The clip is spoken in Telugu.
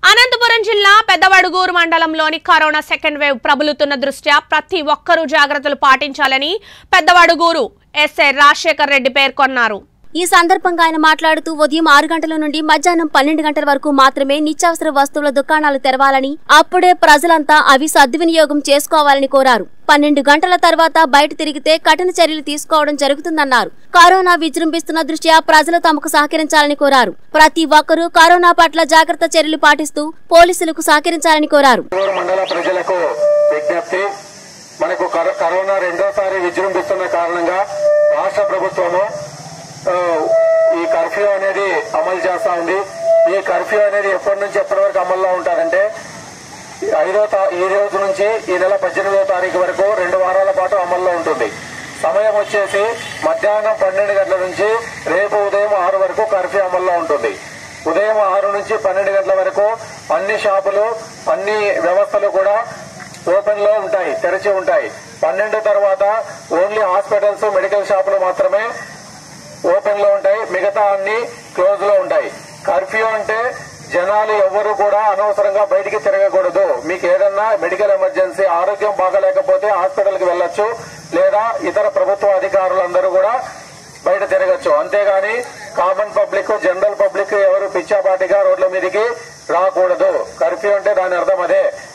అనంతపురం జిల్లా పెద్దవడుగూరు మండలంలోని కరోనా సెకండ్ వేవ్ ప్రబలుతున్న దృష్ట్యా ప్రతి ఒక్కరూ జాగ్రత్తలు పాటించాలని పెద్దవడుగూరు ఎస్ఐ రాజశేఖర్ రెడ్డి పేర్కొన్నారు ఈ సందర్భంగా ఆయన మాట్లాడుతూ ఉదయం ఆరు గంటల నుండి మధ్యాహ్నం పన్నెండు గంటల వరకు మాత్రమే నిత్యావసర వస్తువుల దుకాణాలు తెరవాలని అప్పుడే ప్రజలంతా అవి సద్వినియోగం చేసుకోవాలని కోరారు పన్నెండు గంటల తర్వాత బయట తిరిగితే కఠిన చర్యలు తీసుకోవడం జరుగుతుందన్నారు కరోనా విజృంభిస్తున్న దృష్ట్యా ప్రజలు తమకు సహకరించాలని కోరారు ప్రతి ఒక్కరూ కరోనా పట్ల జాగ్రత్త చర్యలు పాటిస్తూ పోలీసులకు సహకరించాలని కోరారు ఊరు మండల ప్రజలకు విజ్ఞప్తి మనకు కరో- కరోనా రెండోసారి విజృంభిస్తున్న కారణంగా రాష్ట్ర ప్రభుత్వము ఆ, ఈ కర్ఫ్యూ అనేది అమలు చేస్తా ఉంది ఈ కర్ఫ్యూ అనేది ఎప్పటి నుంచి ఎప్పటి వరకు అమల్లో ఉంటారంటే ఐదో తా- ఈ రోజు నుంచి ఈ నెల పద్దెనిమిదో తారీఖు వరకు రెండు వారాల పాటు అమల్లో ఉంటుంది సమయం వచ్చేసి మధ్యాహ్నం పన్నెండు గంటల నుంచి రేపు ఉదయం ఆరు వరకు కర్ఫ్యూ అమల్లో ఉంటుంది ఉదయం ఆరు నుంచి పన్నెండు గంటల వరకు అన్ని షాపులు అన్ని వ్యవస్థలు కూడా ఓపెన్ లో ఉంటాయి తెరిచి ఉంటాయి పన్నెండు తర్వాత ఓన్లీ హాస్పిటల్స్ మెడికల్ షాపులు మాత్రమే ఓపెన్ లో ఉంటాయి మిగతా అన్ని క్లోజ్ లో ఉంటాయి కర్ఫ్యూ అంటే జనాలు ఎవ్వరు కూడా అనవసరంగా బయటికి తిరగకూడదు మీకు ఏదన్నా మెడికల్ ఎమర్జెన్సీ ఆరోగ్యం బాగలేకపోతే హాస్పిటల్ కి వెళ్ళొచ్చు లేదా ఇతర ప్రభుత్వ అధికారులందరూ కూడా బయట తిరగచ్చు అంతేగాని కామన్ పబ్లిక్ జనరల్ పబ్లిక్ ఎవరు పిచ్చాపాటిగా రోడ్ల మీదకి రాకూడదు కర్ఫ్యూ అంటే దాని అర్థం అదే